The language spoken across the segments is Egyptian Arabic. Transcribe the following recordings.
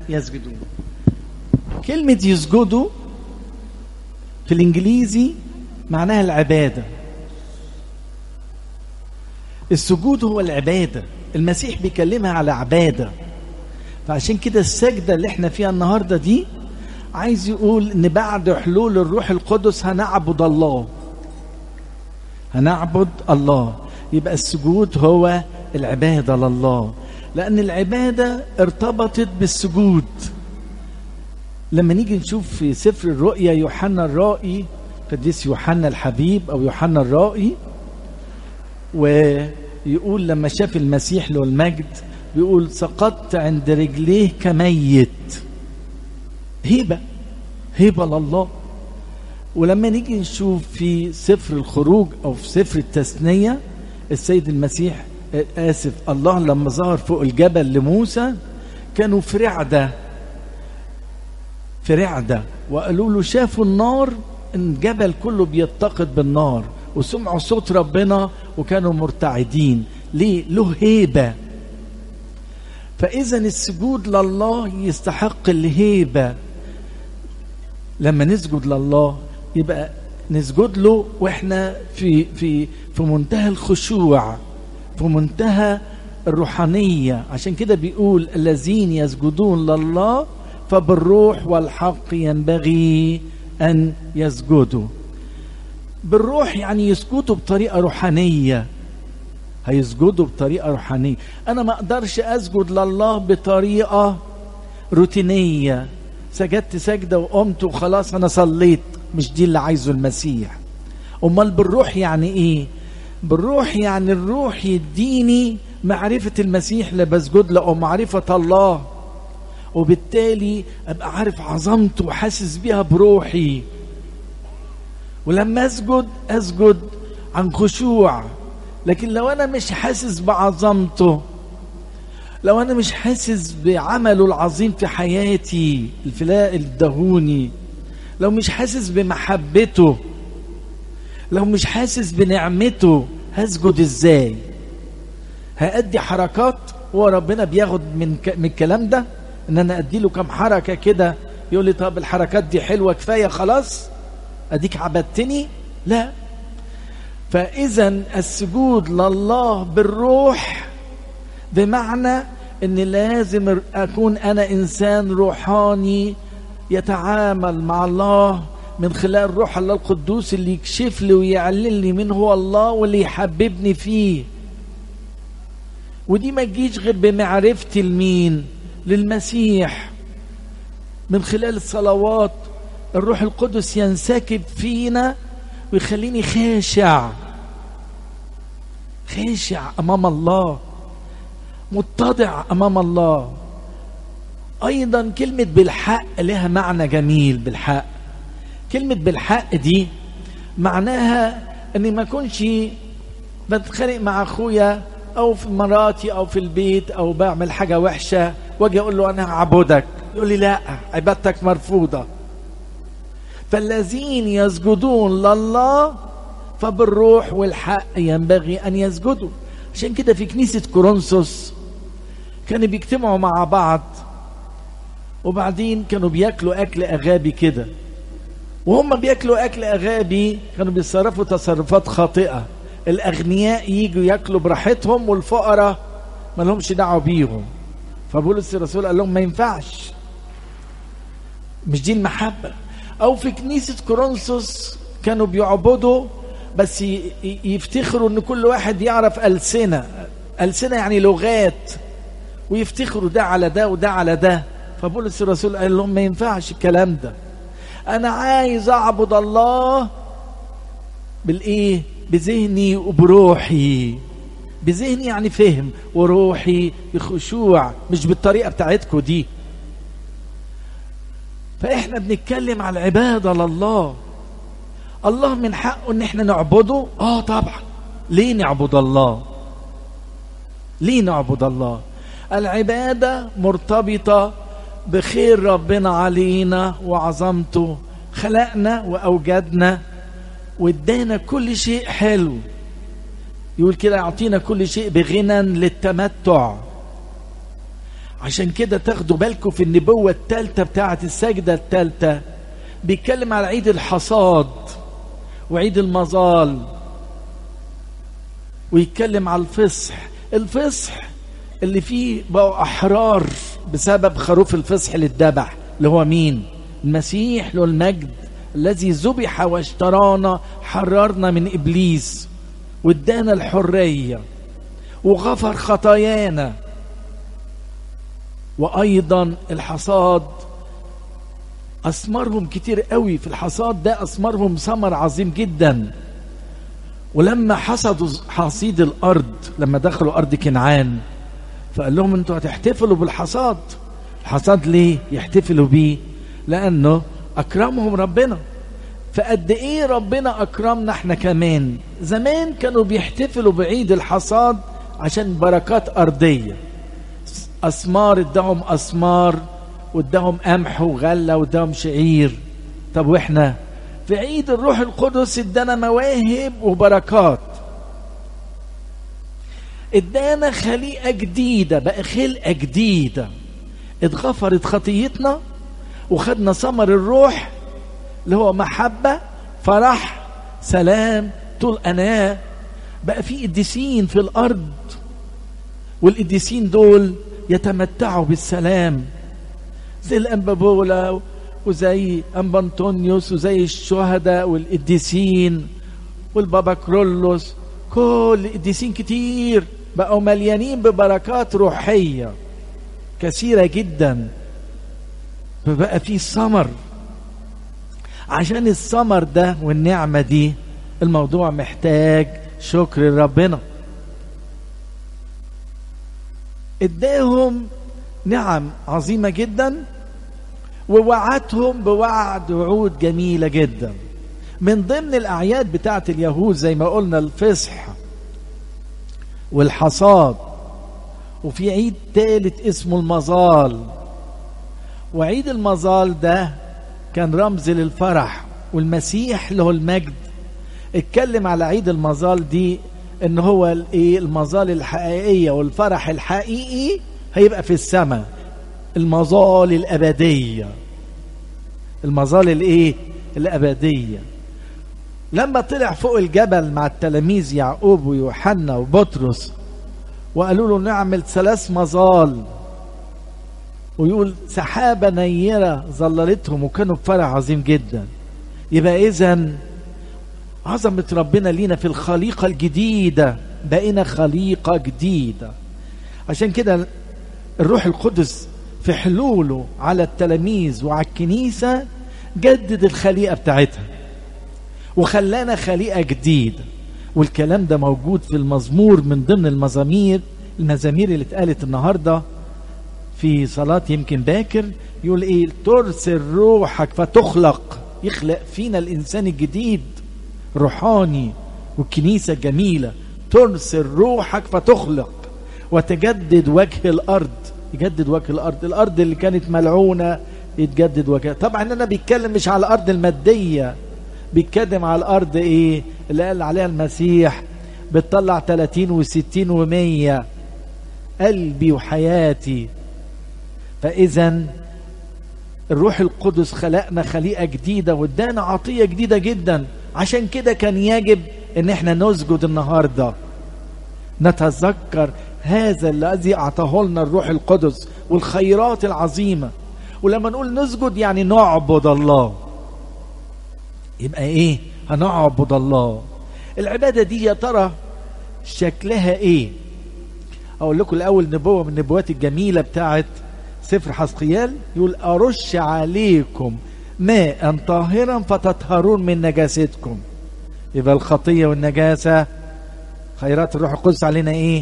يسجدون كلمة يسجدوا في الإنجليزي معناها العبادة السجود هو العبادة المسيح بيكلمها على عبادة فعشان كده السجدة اللي احنا فيها النهاردة دي عايز يقول ان بعد حلول الروح القدس هنعبد الله هنعبد الله يبقى السجود هو العبادة لله لأن العبادة ارتبطت بالسجود لما نيجي نشوف في سفر الرؤيا يوحنا الرائي قديس يوحنا الحبيب أو يوحنا الرائي ويقول لما شاف المسيح له المجد بيقول سقطت عند رجليه كميت هبة هبة لله ولما نيجي نشوف في سفر الخروج أو في سفر التثنية السيد المسيح آسف الله لما ظهر فوق الجبل لموسى كانوا في رعدة في رعدة وقالوا له شافوا النار الجبل كله بيتقد بالنار وسمعوا صوت ربنا وكانوا مرتعدين ليه له هيبة فإذا السجود لله يستحق الهيبة لما نسجد لله يبقى نسجد له واحنا في في في منتهى الخشوع في منتهى الروحانية عشان كده بيقول الذين يسجدون لله فبالروح والحق ينبغي أن يسجدوا بالروح يعني يسجدوا بطريقة روحانية هيسجدوا بطريقة روحانية أنا ما أقدرش أسجد لله بطريقة روتينية سجدت سجدة وقمت وخلاص أنا صليت مش دي اللي عايزه المسيح أمال بالروح يعني إيه بالروح يعني الروح يديني معرفة المسيح اللي بسجد له أو معرفة الله وبالتالي أبقى عارف عظمته وحاسس بيها بروحي ولما أسجد أسجد عن خشوع لكن لو أنا مش حاسس بعظمته لو أنا مش حاسس بعمله العظيم في حياتي الفلاء الدهوني لو مش حاسس بمحبته لو مش حاسس بنعمته هسجد ازاي هأدي حركات هو ربنا بياخد من ك... من الكلام ده ان انا ادي له كام حركه كده يقول لي طب الحركات دي حلوه كفايه خلاص اديك عبدتني لا فاذا السجود لله بالروح بمعنى ان لازم اكون انا انسان روحاني يتعامل مع الله من خلال روح الله القدوس اللي يكشف لي ويعلن لي من هو الله واللي يحببني فيه ودي ما تجيش غير بمعرفتي لمين للمسيح من خلال الصلوات الروح القدس ينسكب فينا ويخليني خاشع خاشع امام الله متضع امام الله ايضا كلمه بالحق لها معنى جميل بالحق كلمه بالحق دي معناها اني ما اكونش بتخانق مع اخويا او في مراتي او في البيت او بعمل حاجه وحشه واجي اقول له انا هعبدك يقول لي لا عبادتك مرفوضه فالذين يسجدون لله فبالروح والحق ينبغي ان يسجدوا عشان كده في كنيسه كورنثوس كانوا بيجتمعوا مع بعض وبعدين كانوا بياكلوا اكل اغابي كده وهم بياكلوا اكل اغابي كانوا بيتصرفوا تصرفات خاطئه الاغنياء يجوا ياكلوا براحتهم والفقراء ما لهمش دعوه بيهم فبولس الرسول قال لهم ما ينفعش مش دي المحبه او في كنيسه كورنثوس كانوا بيعبدوا بس يفتخروا ان كل واحد يعرف السنه السنه يعني لغات ويفتخروا ده على ده وده على ده فبولس الرسول قال لهم ما ينفعش الكلام ده انا عايز اعبد الله بالايه بذهني وبروحي بذهني يعني فهم وروحي بخشوع مش بالطريقه بتاعتكم دي فاحنا بنتكلم على العباده لله الله من حقه ان احنا نعبده اه طبعا ليه نعبد الله ليه نعبد الله العباده مرتبطه بخير ربنا علينا وعظمته خلقنا واوجدنا وادانا كل شيء حلو يقول كده يعطينا كل شيء بغنى للتمتع عشان كده تاخدوا بالكم في النبوة الثالثة بتاعة السجدة الثالثة بيتكلم على عيد الحصاد وعيد المظال ويتكلم على الفصح الفصح اللي فيه بقوا أحرار بسبب خروف الفصح اللي اتذبح اللي هو مين المسيح له المجد الذي ذبح واشترانا حررنا من إبليس وادانا الحرية وغفر خطايانا وأيضا الحصاد أثمرهم كتير قوي في الحصاد ده أثمرهم ثمر عظيم جدا ولما حصدوا حصيد الأرض لما دخلوا أرض كنعان فقال لهم انتوا هتحتفلوا بالحصاد الحصاد ليه يحتفلوا بيه لأنه أكرمهم ربنا فقد ايه ربنا اكرمنا احنا كمان زمان كانوا بيحتفلوا بعيد الحصاد عشان بركات ارضيه اسمار اداهم اسمار واداهم قمح وغله واداهم شعير طب واحنا في عيد الروح القدس ادانا مواهب وبركات ادانا خليقه جديده بقى خلقه جديده اتغفرت خطيتنا وخدنا ثمر الروح اللي هو محبة فرح سلام طول أناة بقى في قديسين في الأرض والقديسين دول يتمتعوا بالسلام زي الأنبابولا وزي أنبا أنطونيوس وزي الشهداء والقديسين والبابا كرولوس كل قديسين كتير بقوا مليانين ببركات روحية كثيرة جدا فبقى في ثمر عشان الثمر ده والنعمة دي الموضوع محتاج شكر ربنا اداهم نعم عظيمة جدا ووعدهم بوعد وعود جميلة جدا من ضمن الأعياد بتاعة اليهود زي ما قلنا الفصح والحصاد وفي عيد ثالث اسمه المظال وعيد المظال ده كان رمز للفرح والمسيح له المجد اتكلم على عيد المظال دي ان هو الايه المظال الحقيقيه والفرح الحقيقي هيبقى في السماء المظال الابديه المظال الايه الابديه لما طلع فوق الجبل مع التلاميذ يعقوب ويوحنا وبطرس وقالوا له نعمل ثلاث مظال ويقول سحابة نيرة ظللتهم وكانوا بفرح عظيم جدا يبقى إذا عظمة ربنا لينا في الخليقة الجديدة بقينا خليقة جديدة عشان كده الروح القدس في حلوله على التلاميذ وعلى الكنيسة جدد الخليقة بتاعتها وخلانا خليقة جديدة والكلام ده موجود في المزمور من ضمن المزامير المزامير اللي اتقالت النهارده في صلاة يمكن باكر يقول ايه ترسل روحك فتخلق يخلق فينا الانسان الجديد روحاني والكنيسة الجميلة ترسل روحك فتخلق وتجدد وجه الارض يجدد وجه الارض الارض اللي كانت ملعونة يتجدد وجهها طبعا انا بيتكلم مش على الارض المادية بيتكلم على الارض ايه اللي قال عليها المسيح بتطلع 30 و60 و100 قلبي وحياتي فاذا الروح القدس خلقنا خليقه جديده وادانا عطيه جديده جدا عشان كده كان يجب ان احنا نسجد النهارده نتذكر هذا الذي اعطاه لنا الروح القدس والخيرات العظيمه ولما نقول نسجد يعني نعبد الله يبقى ايه هنعبد الله العباده دي يا ترى شكلها ايه اقول لكم الاول نبوه من النبوات الجميله بتاعت سفر حسقيال يقول أرش عليكم ماء طاهرا فتطهرون من نجاستكم يبقى الخطية والنجاسة خيرات الروح القدس علينا ايه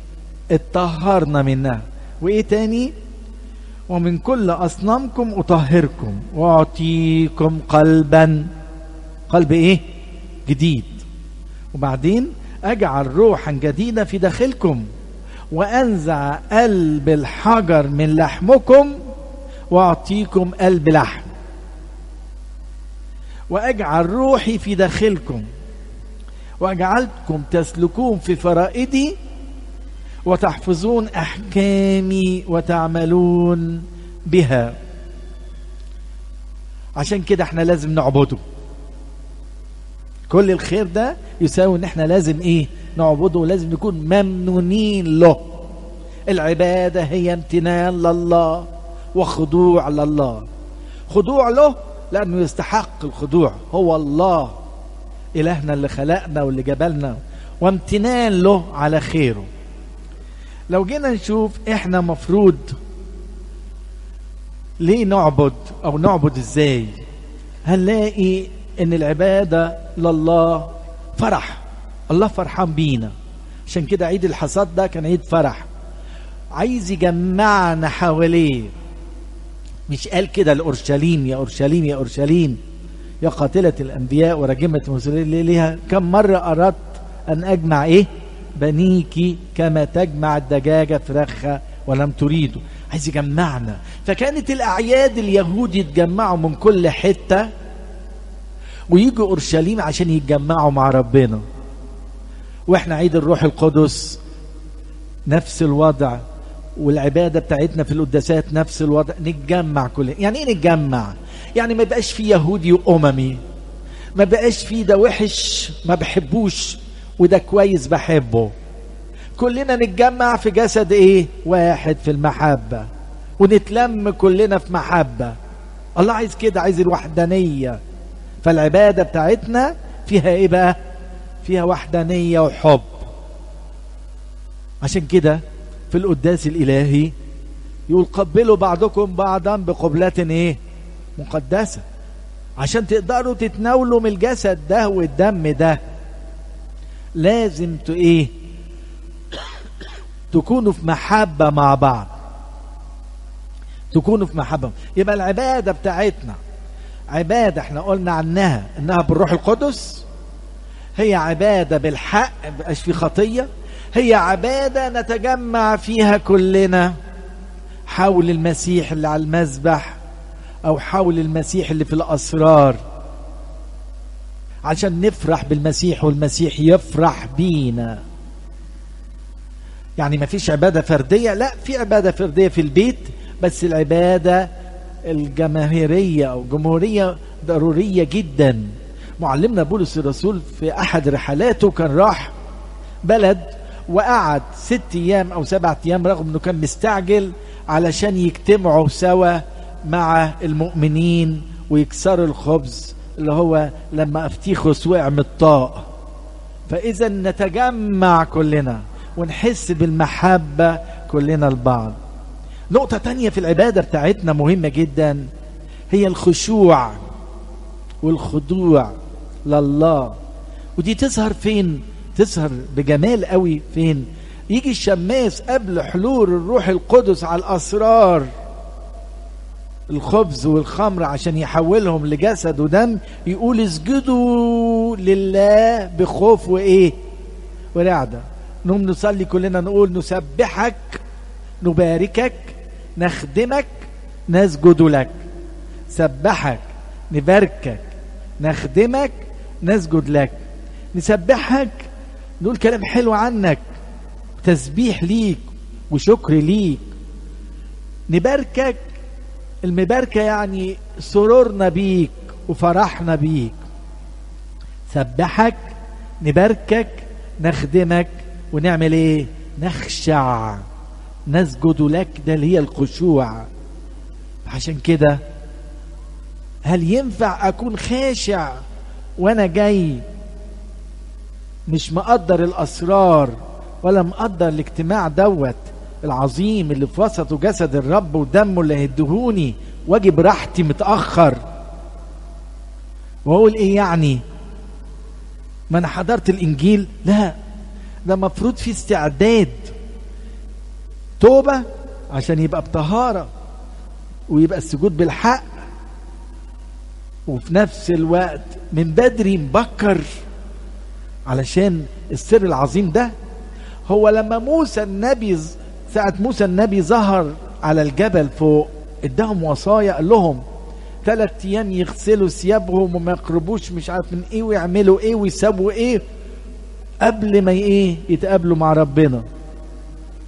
اتطهرنا منها وايه تاني ومن كل أصنامكم أطهركم وأعطيكم قلبا قلب ايه جديد وبعدين أجعل روحا جديدة في داخلكم وانزع قلب الحجر من لحمكم واعطيكم قلب لحم واجعل روحي في داخلكم واجعلكم تسلكون في فرائدي وتحفظون احكامي وتعملون بها عشان كده احنا لازم نعبده كل الخير ده يساوي ان احنا لازم ايه نعبده ولازم نكون ممنونين له العبادة هي امتنان لله وخضوع لله خضوع له لأنه يستحق الخضوع هو الله إلهنا اللي خلقنا واللي جبلنا وامتنان له على خيره لو جينا نشوف احنا مفروض ليه نعبد او نعبد ازاي هنلاقي ان العبادة لله فرح الله فرحان بينا عشان كده عيد الحصاد ده كان عيد فرح عايز يجمعنا حواليه مش قال كده لأورشليم يا أورشليم يا أورشليم يا قاتلة الأنبياء وراجمة المرسلين ليها كم مرة أردت أن أجمع إيه بنيك كما تجمع الدجاجة فراخها ولم تريدوا عايز يجمعنا فكانت الأعياد اليهود يتجمعوا من كل حتة ويجوا أورشليم عشان يتجمعوا مع ربنا واحنا عيد الروح القدس نفس الوضع والعبادة بتاعتنا في القداسات نفس الوضع نتجمع كلنا يعني ايه نتجمع يعني ما بقاش في يهودي وأممي ما بقاش في ده وحش ما بحبوش وده كويس بحبه كلنا نتجمع في جسد ايه واحد في المحبة ونتلم كلنا في محبة الله عايز كده عايز الوحدانية فالعبادة بتاعتنا فيها ايه بقى فيها وحدانية وحب عشان كده في القداس الإلهي يقول قبلوا بعضكم بعضا بقبلة ايه مقدسة عشان تقدروا تتناولوا من الجسد ده والدم ده لازم ت ايه تكونوا في محبة مع بعض تكونوا في محبة يبقى العبادة بتاعتنا عبادة احنا قلنا عنها انها بالروح القدس هي عبادة بالحق مبقاش في خطية هي عبادة نتجمع فيها كلنا حول المسيح اللي على المذبح او حول المسيح اللي في الاسرار عشان نفرح بالمسيح والمسيح يفرح بينا يعني ما فيش عبادة فردية لا في عبادة فردية في البيت بس العبادة الجماهيرية أو جمهورية ضرورية جدا معلمنا بولس الرسول في أحد رحلاته كان راح بلد وقعد ست أيام أو سبعة أيام رغم أنه كان مستعجل علشان يجتمعوا سوا مع المؤمنين ويكسروا الخبز اللي هو لما أفتيخوس وقع من الطاق فإذا نتجمع كلنا ونحس بالمحبة كلنا البعض نقطة تانية في العبادة بتاعتنا مهمة جدا هي الخشوع والخضوع لله ودي تظهر فين تظهر بجمال قوي فين يجي الشماس قبل حلول الروح القدس على الأسرار الخبز والخمر عشان يحولهم لجسد ودم يقول اسجدوا لله بخوف وايه ورعدة نقوم نصلي كلنا نقول نسبحك نباركك نخدمك نسجد لك سبحك نباركك نخدمك نسجد لك نسبحك نقول كلام حلو عنك تسبيح ليك وشكر ليك نباركك المباركة يعني سرورنا بيك وفرحنا بيك سبحك نباركك نخدمك ونعمل ايه نخشع نسجد لك ده اللي هي الخشوع عشان كده هل ينفع اكون خاشع وانا جاي مش مقدر الاسرار ولا مقدر الاجتماع دوت العظيم اللي في وسطه جسد الرب ودمه اللي هيدهوني واجي براحتي متاخر واقول ايه يعني ما انا حضرت الانجيل لا ده مفروض في استعداد توبه عشان يبقى بطهاره ويبقى السجود بالحق وفي نفس الوقت من بدري مبكر علشان السر العظيم ده هو لما موسى النبي ساعة موسى النبي ظهر على الجبل فوق اداهم وصايا قال لهم ثلاث ايام يغسلوا ثيابهم وما يقربوش مش عارف من ايه ويعملوا ايه ويسووا ايه قبل ما ايه يتقابلوا مع ربنا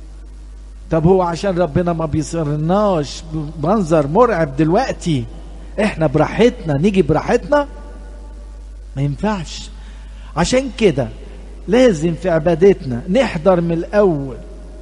طب هو عشان ربنا ما بيصرناش بمنظر مرعب دلوقتي احنا براحتنا نيجي براحتنا ما ينفعش عشان كده لازم في عبادتنا نحضر من الاول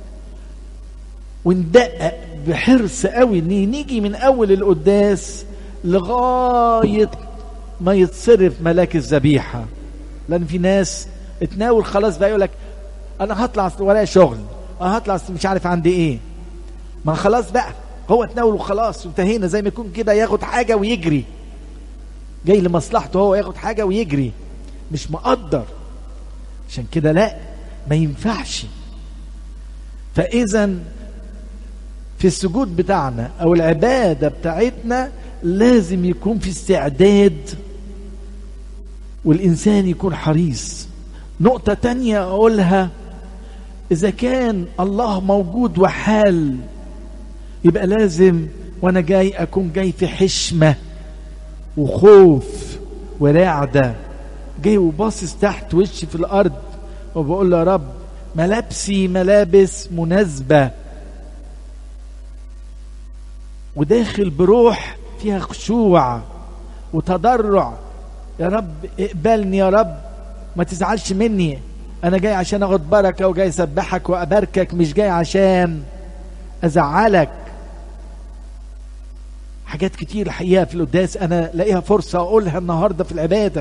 وندقق بحرص قوي ان نيجي من اول القداس لغايه ما يتصرف ملاك الذبيحه لان في ناس اتناول خلاص بقى يقول لك انا هطلع ورايا شغل انا هطلع مش عارف عندي ايه ما خلاص بقى هو اتناول وخلاص وانتهينا زي ما يكون كده ياخد حاجه ويجري جاي لمصلحته هو ياخد حاجه ويجري مش مقدر عشان كده لا ما ينفعش فاذا في السجود بتاعنا او العباده بتاعتنا لازم يكون في استعداد والانسان يكون حريص نقطه تانية اقولها اذا كان الله موجود وحال يبقى لازم وانا جاي اكون جاي في حشمه وخوف ورعده جاي وباصص تحت وشي في الارض وبقول له يا رب ملابسي ملابس مناسبه وداخل بروح فيها خشوع وتضرع يا رب اقبلني يا رب ما تزعلش مني انا جاي عشان اخد بركه وجاي اسبحك واباركك مش جاي عشان ازعلك حاجات كتير الحقيقه في القداس انا لاقيها فرصه اقولها النهارده في العباده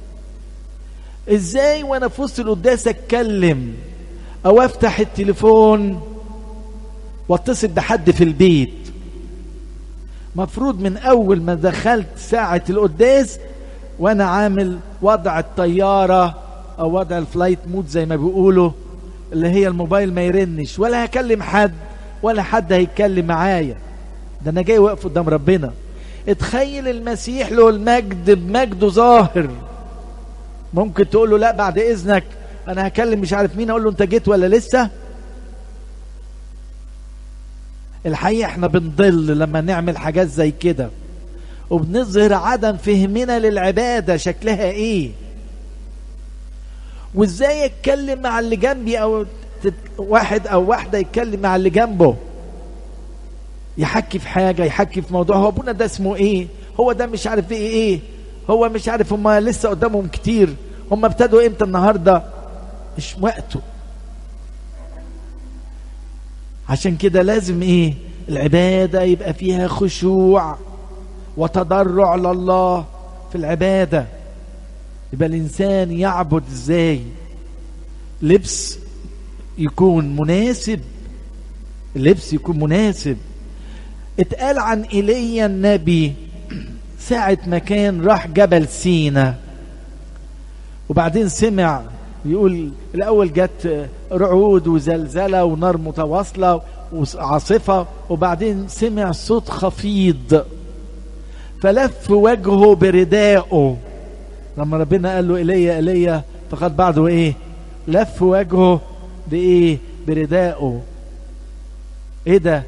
ازاي وانا في وسط القداس اتكلم او افتح التليفون واتصل بحد في البيت مفروض من اول ما دخلت ساعه القداس وانا عامل وضع الطياره او وضع الفلايت مود زي ما بيقولوا اللي هي الموبايل ما يرنش ولا هكلم حد ولا حد هيتكلم معايا ده انا جاي واقف قدام ربنا اتخيل المسيح له المجد بمجده ظاهر ممكن تقول له لا بعد اذنك انا هكلم مش عارف مين اقول له انت جيت ولا لسه الحقيقه احنا بنضل لما نعمل حاجات زي كده وبنظهر عدم فهمنا للعباده شكلها ايه وازاي اتكلم مع اللي جنبي او واحد او واحده يتكلم مع اللي جنبه يحكي في حاجه يحكي في موضوع هو ابونا ده اسمه ايه هو ده مش عارف ايه ايه هو مش عارف هم لسه قدامهم كتير هم ابتدوا امتى النهارده مش وقته عشان كده لازم ايه العباده يبقى فيها خشوع وتضرع لله في العباده يبقى الانسان يعبد ازاي لبس يكون مناسب اللبس يكون مناسب اتقال عن ايليا النبي ساعة ما كان راح جبل سينا وبعدين سمع يقول الأول جت رعود وزلزلة ونار متواصلة وعاصفة وبعدين سمع صوت خفيض فلف وجهه بردائه لما ربنا قال له ايليا ايليا فقد بعده ايه لف وجهه بايه بردائه ايه ده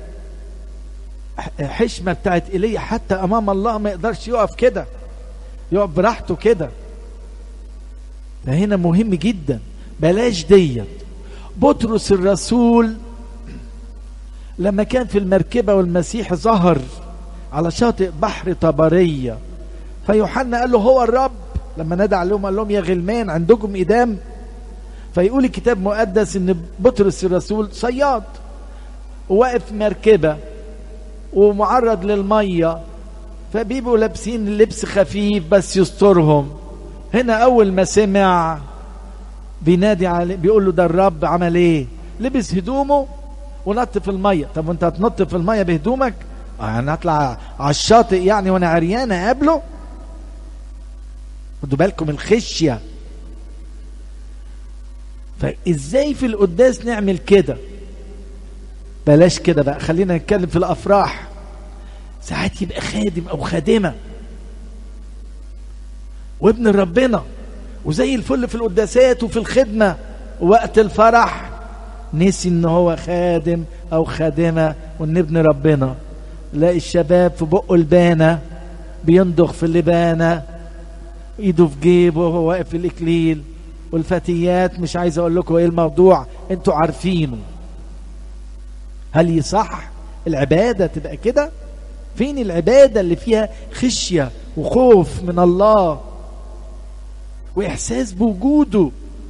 حشمة بتاعت ايليا حتى امام الله ما يقدرش يقف كده يقف براحته كده ده هنا مهم جدا بلاش ديت بطرس الرسول لما كان في المركبة والمسيح ظهر على شاطئ بحر طبرية فيوحنا قال له هو الرب لما نادى عليهم قال لهم يا غلمان عندكم إدام فيقول الكتاب مقدس ان بطرس الرسول صياد وواقف مركبة ومعرض للمية فبيبقوا لابسين لبس خفيف بس يسترهم هنا أول ما سمع بينادي عليه بيقول له ده الرب عمل ايه لبس هدومه ونط في المية طب وانت هتنط في المية بهدومك يعني اطلع على الشاطئ يعني وانا عريان اقابله خدوا بالكم الخشيه فازاي في القداس نعمل كده بلاش كده بقى خلينا نتكلم في الافراح ساعات يبقى خادم او خادمه وابن ربنا وزي الفل في القداسات وفي الخدمه وقت الفرح نسي ان هو خادم او خادمه وان ابن ربنا لاقي الشباب في بقه البانه بينضخ في اللبانه ايده في جيبه وهو واقف في الاكليل والفتيات مش عايز اقول لكم ايه الموضوع انتوا عارفينه هل يصح العبادة تبقى كده فين العبادة اللي فيها خشية وخوف من الله وإحساس بوجوده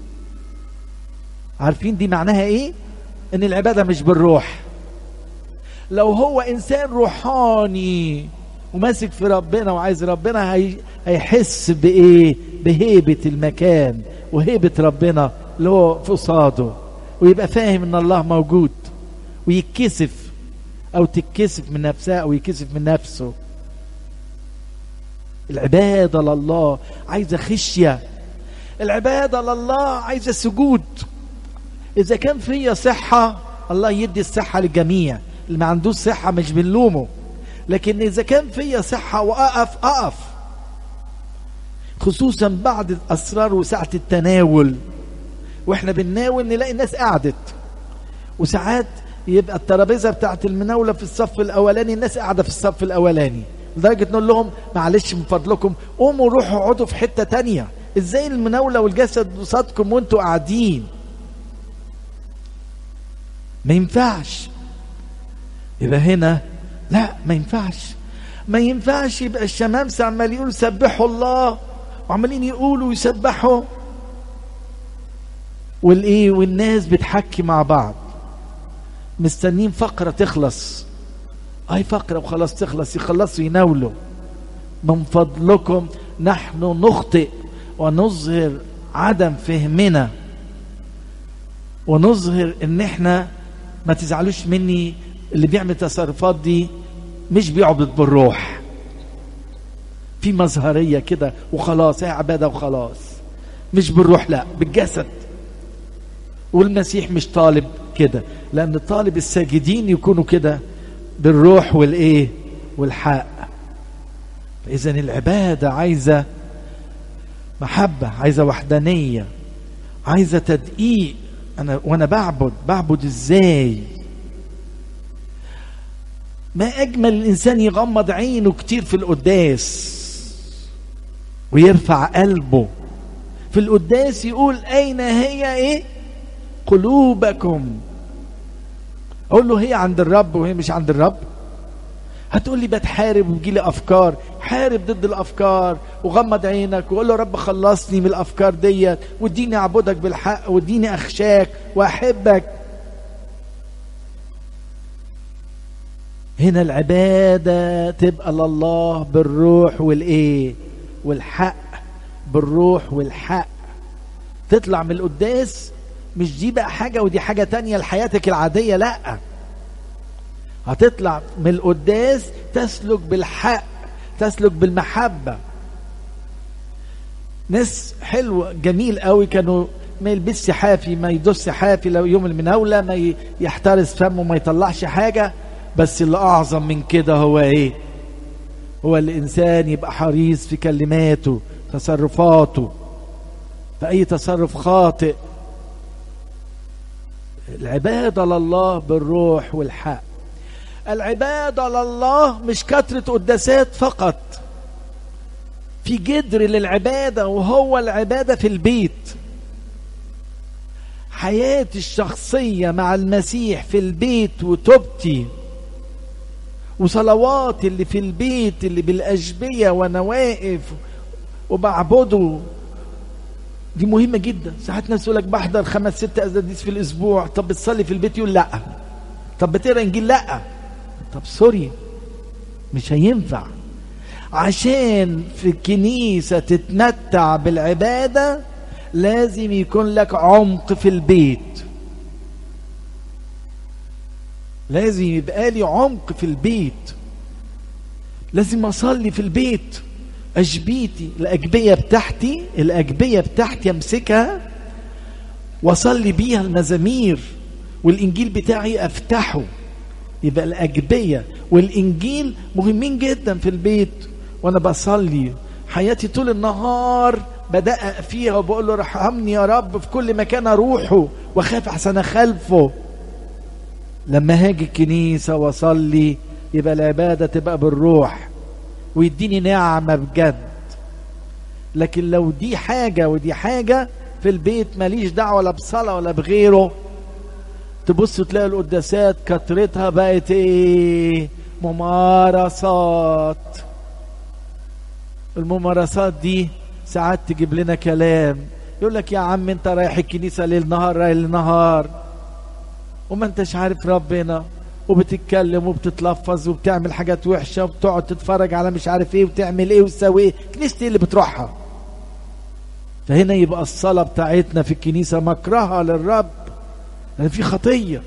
عارفين دي معناها إيه إن العبادة مش بالروح لو هو إنسان روحاني وماسك في ربنا وعايز ربنا هي هيحس بإيه بهيبة المكان وهيبة ربنا اللي هو في قصاده ويبقى فاهم إن الله موجود ويتكسف أو تتكسف من نفسها أو يكسف من نفسه العبادة لله عايزة خشية العبادة لله عايزة سجود إذا كان فيا صحة الله يدي الصحة للجميع اللي ما عندوش صحة مش بنلومه لكن إذا كان فيا صحة وأقف أقف خصوصا بعد الأسرار وساعة التناول وإحنا بنناول نلاقي الناس قعدت وساعات يبقى الترابيزه بتاعت المناوله في الصف الاولاني الناس قاعده في الصف الاولاني لدرجه نقول لهم معلش من فضلكم قوموا روحوا اقعدوا في حته تانية ازاي المناوله والجسد قصادكم وانتوا قاعدين ما ينفعش يبقى هنا لا ما ينفعش ما ينفعش يبقى الشمامسة عمال يقولوا سبحوا الله وعمالين يقولوا ويسبحوا والايه والناس بتحكي مع بعض مستنين فقرة تخلص اي فقرة وخلاص تخلص يخلصوا يناولوا من فضلكم نحن نخطئ ونظهر عدم فهمنا ونظهر ان احنا ما تزعلوش مني اللي بيعمل التصرفات دي مش بيعبد بالروح في مظهرية كده وخلاص هي عبادة وخلاص مش بالروح لا بالجسد والمسيح مش طالب كده لأن طالب الساجدين يكونوا كده بالروح والإيه والحق فإذا العبادة عايزة محبة عايزة وحدانية عايزة تدقيق أنا وأنا بعبد بعبد إزاي ما أجمل الإنسان يغمض عينه كتير في القداس ويرفع قلبه في القداس يقول أين هي إيه قلوبكم اقول له هي عند الرب وهي مش عند الرب هتقول لي بتحارب ويجي لي افكار حارب ضد الافكار وغمض عينك وقول له رب خلصني من الافكار ديت واديني اعبدك بالحق واديني اخشاك واحبك هنا العبادة تبقى لله بالروح والايه والحق بالروح والحق تطلع من القداس مش دي بقى حاجة ودي حاجة تانية لحياتك العادية لا هتطلع من القداس تسلك بالحق تسلك بالمحبة ناس حلوة جميل قوي كانوا ما يلبسش حافي ما يدوس حافي لو يوم المناولة ما يحترس فمه ما يطلعش حاجة بس اللي أعظم من كده هو إيه هو الإنسان يبقى حريص في كلماته تصرفاته في أي تصرف خاطئ العبادة لله بالروح والحق العبادة لله مش كثرة قداسات فقط في جدر للعبادة وهو العبادة في البيت حياتي الشخصية مع المسيح في البيت وتوبتي وصلواتي اللي في البيت اللي بالأشبية وأنا واقف وبعبده دي مهمة جدا ساعات ناس يقول لك بحضر خمس ست أزاديس في الأسبوع طب بتصلي في البيت يقول لا طب بتقرا إنجيل لا طب سوري مش هينفع عشان في الكنيسة تتمتع بالعبادة لازم يكون لك عمق في البيت لازم يبقى لي عمق في البيت لازم أصلي في البيت أجبيتي الأجبية بتاعتي الأجبية بتاعتي أمسكها وأصلي بيها المزامير والإنجيل بتاعي أفتحه يبقى الأجبية والإنجيل مهمين جدا في البيت وأنا بصلي حياتي طول النهار بدقق فيها وبقول له ارحمني يا رب في كل مكان أروحه وأخاف أحسن أخالفه لما هاجي الكنيسة وأصلي يبقى العبادة تبقى بالروح ويديني نعمة بجد لكن لو دي حاجة ودي حاجة في البيت ماليش دعوة ولا بصلاة ولا بغيره تبص تلاقي القداسات كترتها بقت ايه ممارسات الممارسات دي ساعات تجيب لنا كلام يقول لك يا عم انت رايح الكنيسة ليل نهار ليل نهار وما انتش عارف ربنا وبتتكلم وبتتلفظ وبتعمل حاجات وحشة وبتقعد تتفرج على مش عارف ايه وتعمل ايه وتسوي ايه كنيستي اللي بتروحها فهنا يبقى الصلاة بتاعتنا في الكنيسة مكرهة للرب لأن في خطية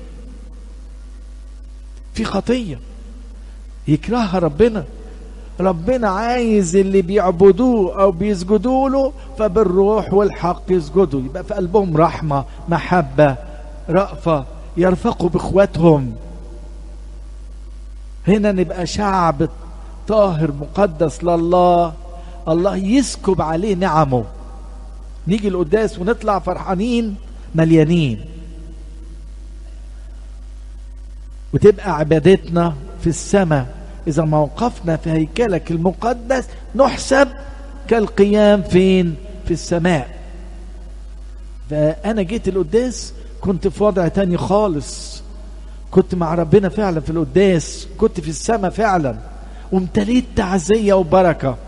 في خطية يكرهها ربنا ربنا عايز اللي بيعبدوه او بيسجدوا له فبالروح والحق يسجدوا يبقى في قلبهم رحمة محبة رأفة يرفقوا باخواتهم هنا نبقى شعب طاهر مقدس لله الله يسكب عليه نعمه نيجي القداس ونطلع فرحانين مليانين وتبقى عبادتنا في السماء إذا موقفنا في هيكلك المقدس نحسب كالقيام فين في السماء فأنا جيت القداس كنت في وضع تاني خالص كنت مع ربنا فعلا في القداس كنت في السماء فعلا وامتليت تعزية وبركة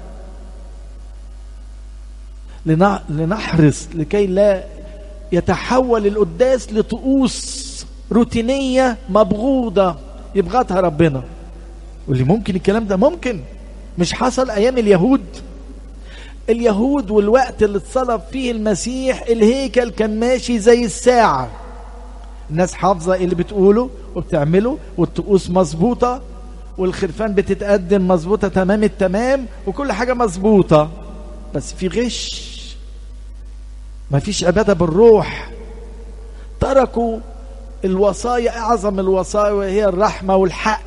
لنحرص لكي لا يتحول القداس لطقوس روتينية مبغوضة يبغضها ربنا واللي ممكن الكلام ده ممكن مش حصل ايام اليهود اليهود والوقت اللي اتصلب فيه المسيح الهيكل كان ماشي زي الساعة الناس حافظة اللي بتقوله وبتعمله والطقوس مظبوطة والخرفان بتتقدم مظبوطة تمام التمام وكل حاجة مظبوطة بس في غش ما فيش عبادة بالروح تركوا الوصايا أعظم الوصايا وهي الرحمة والحق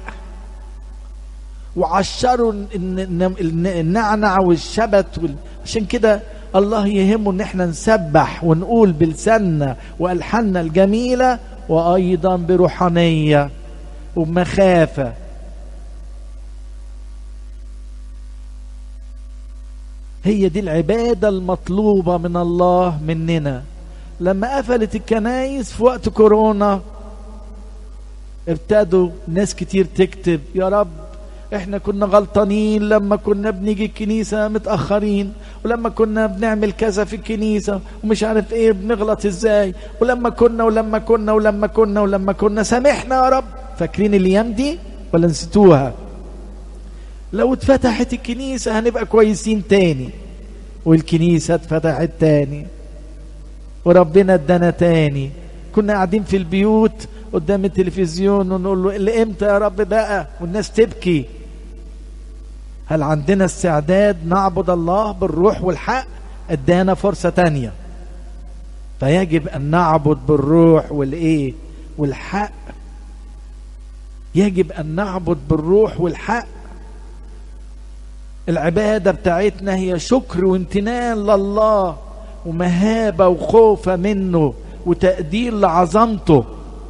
وعشروا النعنع والشبت وال... عشان كده الله يهمه ان احنا نسبح ونقول بلساننا والحاننا الجميله وايضا بروحانيه وبمخافه هي دي العباده المطلوبه من الله مننا لما قفلت الكنايس في وقت كورونا ابتدوا ناس كتير تكتب يا رب احنا كنا غلطانين لما كنا بنيجي الكنيسة متأخرين ولما كنا بنعمل كذا في الكنيسة ومش عارف ايه بنغلط ازاي ولما كنا ولما كنا ولما كنا ولما كنا سامحنا يا رب فاكرين الايام دي ولا نسيتوها لو اتفتحت الكنيسة هنبقى كويسين تاني والكنيسة اتفتحت تاني وربنا ادانا تاني كنا قاعدين في البيوت قدام التلفزيون ونقول له اللي امتى يا رب بقى والناس تبكي هل عندنا استعداد نعبد الله بالروح والحق ادانا فرصة تانية فيجب ان نعبد بالروح والايه والحق يجب ان نعبد بالروح والحق العبادة بتاعتنا هي شكر وامتنان لله ومهابة وخوفة منه وتقدير لعظمته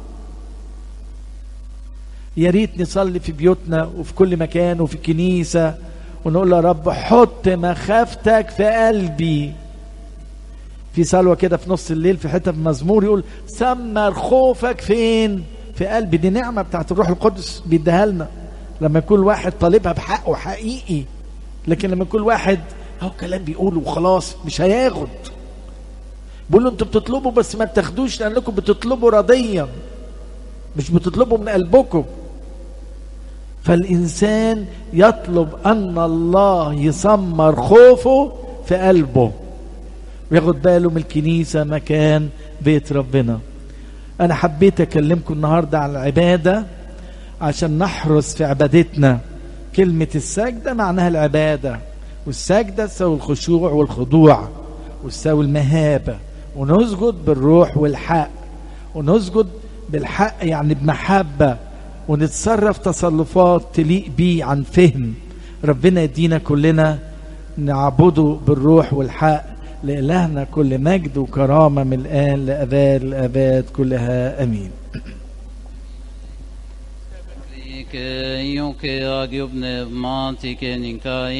يا ريت نصلي في بيوتنا وفي كل مكان وفي الكنيسة ونقول له يا رب حط مخافتك في قلبي في صلوة كده في نص الليل في حتة في مزمور يقول سمر خوفك فين في قلبي دي نعمة بتاعت الروح القدس بيديها لنا لما يكون واحد طالبها بحقه حقيقي لكن لما يكون واحد هو كلام بيقوله وخلاص مش هياخد بيقول له انتوا بتطلبوا بس ما بتاخدوش لانكم بتطلبوا رضيا مش بتطلبوا من قلبكم فالإنسان يطلب أن الله يسمر خوفه في قلبه وياخد باله من الكنيسة مكان بيت ربنا أنا حبيت أكلمكم النهاردة على العبادة عشان نحرص في عبادتنا كلمة السجدة معناها العبادة والسجدة تساوي الخشوع والخضوع وتساوي المهابة ونسجد بالروح والحق ونسجد بالحق يعني بمحبة ونتصرف تصرفات تليق بيه عن فهم ربنا يدينا كلنا نعبده بالروح والحق لإلهنا كل مجد وكرامة من الآن لأباد الآباد كلها أمين Ke jo ke agjubne manti ke ninkai